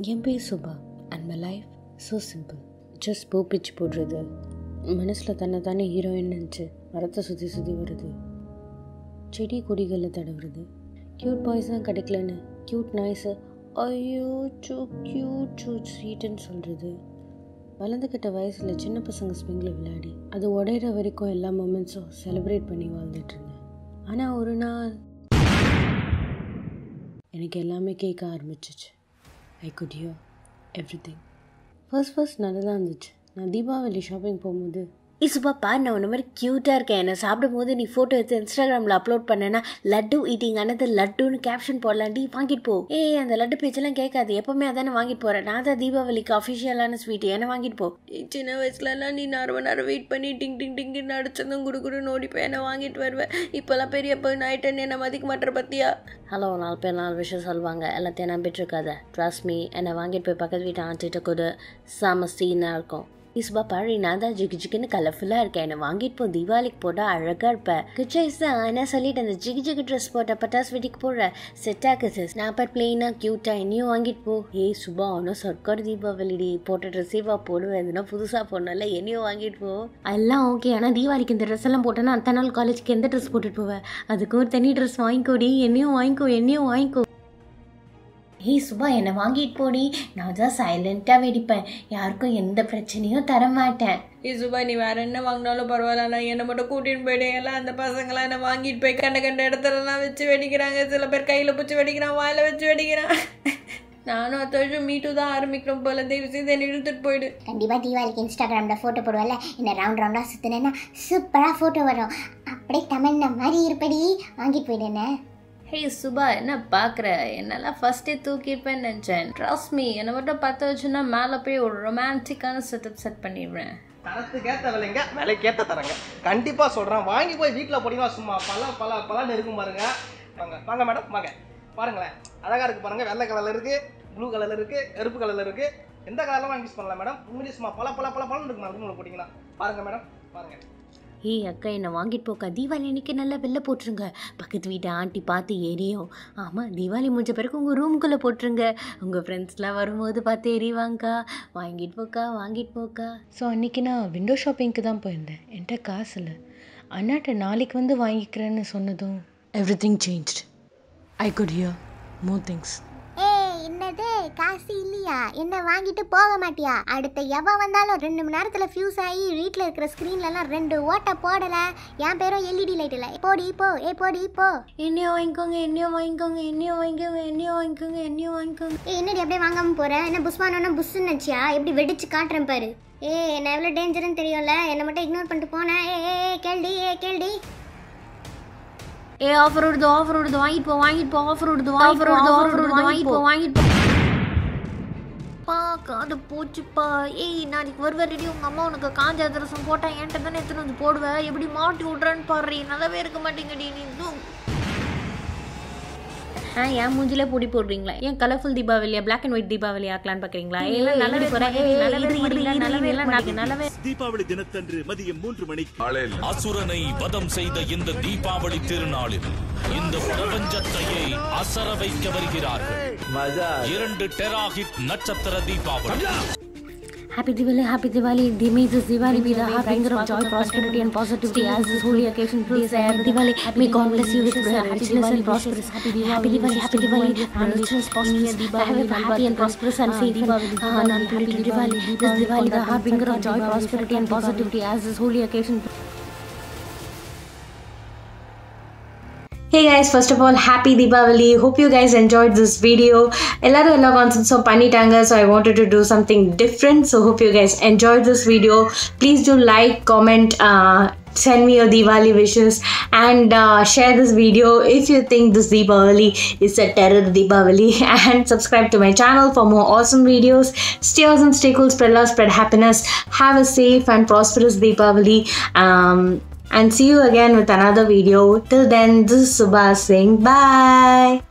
என் பேர் Subha and my life so simple just பூ பிச் போடுறது மனசில் தன்னை தானே ஹீரோயின் நினச்சி மரத்தை சுற்றி சுற்றி வருது செடி கொடிகளில் தடவுறது க்யூட் பாய்ஸ் தான் கிடைக்கலன்னு க்யூட் நாய்ஸை ஐயோ சூ க்யூட் சூ ஸ்வீட்டுன்னு சொல்கிறது வளர்ந்துக்கிட்ட வயசில் சின்ன பசங்க ஸ்விங்கில் விளையாடி அது உடையிற வரைக்கும் எல்லா மூமெண்ட்ஸும் செலிப்ரேட் பண்ணி வாழ்ந்துட்டு இருந்தேன் ஆனால் ஒரு நாள் எனக்கு எல்லாமே கேட்க ஆரம்பிச்சிச்சு I could hear everything first first நல்லா தான் இருந்துச்சு நான் தீபாவளி ஷாப்பிங் போகும்போது இசுப்பா பாரு நான் உன்ன மாதிரி க்யூட்டாக இருக்கேன் என்ன சாப்பிடும் போது நீ ஃபோட்டோ எடுத்து இன்ஸ்டாகிராமில் அப்லோட் பண்ணேன்னா லட்டு ஈட்டிங் ஆனது லட்டுன்னு கேப்ஷன் போடலாண்டி வாங்கிட்டு போ ஏய் அந்த லட்டு பேச்செல்லாம் கேட்காது எப்பவுமே அதானே வாங்கிட்டு போகிறேன் நான் தான் தீபாவளிக்கு அஃபிஷியலான ஸ்வீட் என்ன வாங்கிட்டு போ ஏய், சின்ன வயசுலலாம் நீ நான் ரொம்ப நேரம் வெயிட் பண்ணி டிங் டிங் டிங்னு அடிச்சதும் குடு குடுன்னு ஓடி போய் என்ன வாங்கிட்டு வருவேன் இப்போல்லாம் பெரிய பொண்ணு ஆயிட்டேன்னு என்ன மதிக்க மாட்டேற பத்தியா ஹலோ நாலு பேர் நாலு விஷயம் சொல்லுவாங்க எல்லாத்தையும் நம்பிட்டு இருக்காத ட்ரஸ்ட் மீ என்னை வாங்கிட்டு போய் பக்கத்து வீட்டு ஆண்டிட்ட கூட செம சீனாக இருக்கும் இஸ்பா பாரு நான் தான் ஜிகு ஜிகுன்னு கலர்ஃபுல்லாக இருக்கேன் என்னை வாங்கிட்டு போ தீபாவளிக்கு போட்டால் அழகாக இருப்பேன் கிச்சைஸ் தான் என்ன சொல்லிட்டு அந்த ஜிகு ஜிகு ட்ரெஸ் போட்ட பட்டாசு வெடிக்கு போடுற செட் ஆகுது நான் பாட் பிளெயினாக க்யூட்டாக என்னையும் வாங்கிட்டு போ ஏய் சுபா ஒன்றும் சர்க்கார் தீபாவளிடி போட்ட ட்ரெஸ்ஸேவா போடுவேன் எதுனா புதுசாக போடணும்ல என்னையும் வாங்கிட்டு போ எல்லாம் ஓகே ஆனால் தீபாவளிக்கு இந்த ட்ரெஸ் எல்லாம் போட்டேன்னா அடுத்த நாள் காலேஜுக்கு எந்த ட்ரெஸ் போட்டுட்டு போவேன் அதுக்கு ஒரு தனி ட்ரெஸ் வாங்கிக்கோடி என்னையும் வாங்கிக்கோ என்னையும் வாங்கிக்கோ ஏய் சுபா என்னை வாங்கிட்டு போடி நான் தான் சைலண்ட்டாக வெடிப்பேன் யாருக்கும் எந்த பிரச்சனையும் தர மாட்டேன் ஏய் சுபா நீ வேற என்ன வாங்கினாலும் பரவாயில்ல நான் என்னை மட்டும் கூட்டின்னு போயிடு எல்லாம் அந்த பசங்களாம் என்ன வாங்கிட்டு போய் கண்ட கண்ட இடத்துலலாம் வச்சு வெடிக்கிறாங்க சில பேர் கையில் பிடிச்சி வெடிக்கிறான் வாயில் வச்சு வெடிக்கிறான் நானும் அடுத்த வருஷம் மீட்டு தான் ஆரம்பிக்கணும் போல தயவு செய்து என்னை இழுத்துட்டு போயிடு கண்டிப்பாக தீபாவளிக்கு இன்ஸ்டாகிராமில் ஃபோட்டோ போடுவல என்ன ரவுண்ட் ரவுண்டாக சுற்றினேன்னா சூப்பராக ஃபோட்டோ வரும் அப்படியே தமிழ்ன மாதிரி இருப்படி வாங்கிட்டு போயிடுனே ஹே சுபா என்ன பார்க்குற என்னெல்லாம் ஃபஸ்ட்டே தூக்கிப்பேன்னு நினச்சேன் ட்ரஸ்ட் மீ என்னை மட்டும் பற்ற வச்சுன்னா மேலே போய் ஒரு ரொமான்டிக்கான செட்டப் செட் பண்ணிடுவேன் தரத்துக்கேற்ற விலைங்க விலைக்கேற்ற தரங்க கண்டிப்பாக சொல்கிறேன் வாங்கி போய் வீட்டில் போனீங்கன்னா சும்மா பல பல பலன்னு இருக்கும் பாருங்க வாங்க வாங்க மேடம் வாங்க பாருங்களேன் அழகாக இருக்குது பாருங்கள் வெள்ளை கலரில் இருக்குது ப்ளூ கலரில் இருக்குது கருப்பு கலரில் இருக்குது எந்த கலர்லாம் வாங்கி யூஸ் பண்ணலாம் மேடம் உண்மையிலே சும்மா பல பல பல பலன்னு இருக்கும் மேடம் போட்டிங்கன்னா பாருங்கள் மேடம் பாருங்கள் ஏய் அக்கா என்னை வாங்கிட்டு போக்கா தீபாவளி அன்னைக்கு நல்லா வெளில போட்டுருங்க பக்கத்து வீட்டு ஆண்டி பார்த்து எரியும் ஆமாம் தீபாவளி முடிஞ்ச பிறகு உங்கள் ரூமுக்குள்ளே போட்டுருங்க உங்கள் ஃப்ரெண்ட்ஸ்லாம் வரும்போது பார்த்து எரிவாங்கக்கா வாங்கிட்டு போக்கா வாங்கிட்டு போக்கா ஸோ அன்றைக்கி நான் விண்டோ ஷாப்பிங்க்கு தான் போயிருந்தேன் என்கிட்ட காசு இல்லை அண்ணாட்ட நாளைக்கு வந்து வாங்கிக்கிறேன்னு சொன்னதும் everything change I could hear more things ஏய் என்னது காசு இல்லையா என்ன வாங்கிட்டு போக மாட்டியா அடுத்த எவன் வந்தாலும் ரெண்டு மணி நேரத்தில் ஃபியூஸ் ஆகி வீட்டில் இருக்கிற ஸ்க்ரீன்லலாம் ரெண்டு ஓட்டை போடலை என் பேரும் எல்இடி லைட் இல்லை போடி போ ஏ போடி போ என்னையும் வாங்கிக்கோங்க என்னையும் வாங்கிக்கோங்க என்னையும் வாங்கிக்கோங்க என்னையும் வாங்கிக்கோங்க என்னையும் வாங்கிக்கோங்க ஏய் என்னடி அப்படியே வாங்காம போற என்ன புஷ்வானோன்னா புஷ்ன்னு நினச்சியா எப்படி வெடிச்சு காட்டுறேன் பாரு ஏ என்ன எவ்வளோ டேஞ்சர்னு தெரியும்ல என்னை மட்டும் இக்னோர் பண்ணிட்டு போனேன் ஏ ஏ ஏ, கேள்டி ஏ கேள்டி ஏ ஆஃபர் விடுது ஆஃபர் விடுது வாங்கிட்டு போ வாங்கிட்டு போ ஆஃபர் விடுது ஆஃபர் விடுது ஆஃபர் விடுது வாங்கிட்டு போ வாங்கிட்டு போ பா காது போச்சுப்பா ஏய் நாளைக்கு வருவ ரெடி உங்க அம்மா உனக்கு காஞ்ச அதிரசம் போட்டா என்கிட்ட தானே எடுத்துன்னு வந்து போடுவேன் எப்படி மாட்டி விட்றேன்னு பாரு நல்லாவே இருக்க மாட்டேங்கடி நீ இதுவும் ஆ ஏன் மூஞ்சிலே பொடி போடுறீங்களா ஏன் கலர்ஃபுல் தீபாவளியா பிளாக் அண்ட் ஒயிட் தீபாவளி ஆக்கலான்னு பாக்குறீங்களா எல்லாம் நல்லாவே போறேன் நல்லாவே நல்லாவே நல்லாவே நல்லாவே தீபாவளி தினத்தன்று மதியம் மூன்று மணிக்கு அசுரனை வதம் செய்த இந்த தீபாவளி திருநாளில் இந்த பிரபஞ்சத்தையே அசர வைக்க வருகிறார்கள் இரண்டு டெராஹிட் நட்சத்திர Deepavali Happy Diwali, Happy Diwali. They may this Diwali be the harbinger of joy, prosperity, and positivity as this holy occasion brings. Happy Diwali. May God bless you with richness and prosperous. Happy Diwali, Happy Diwali, Happy Diwali. And richness, prosperous. Have a happy and prosperous and safe. Ah, and Happy Diwali. This Diwali, the harbinger of joy, prosperity, and positivity as this holy occasion. Hey guys, first of all, happy Deepavali. Hope you guys enjoyed this video. எல்லாரும் எல்லா கான்செப்ட்ஸும் பண்ணிட்டாங்க so I wanted to do something different so hope you guys enjoy this video please do like comment send me your Diwali wishes and uh, share this video if you think this Deepavali is a terror Deepavali and subscribe to my channel for more awesome videos. Stay awesome, stay cool, spread love, spread happiness. Have a safe and prosperous Deepavali. Um, and see you again with another video. Till then, this is Subha saying bye.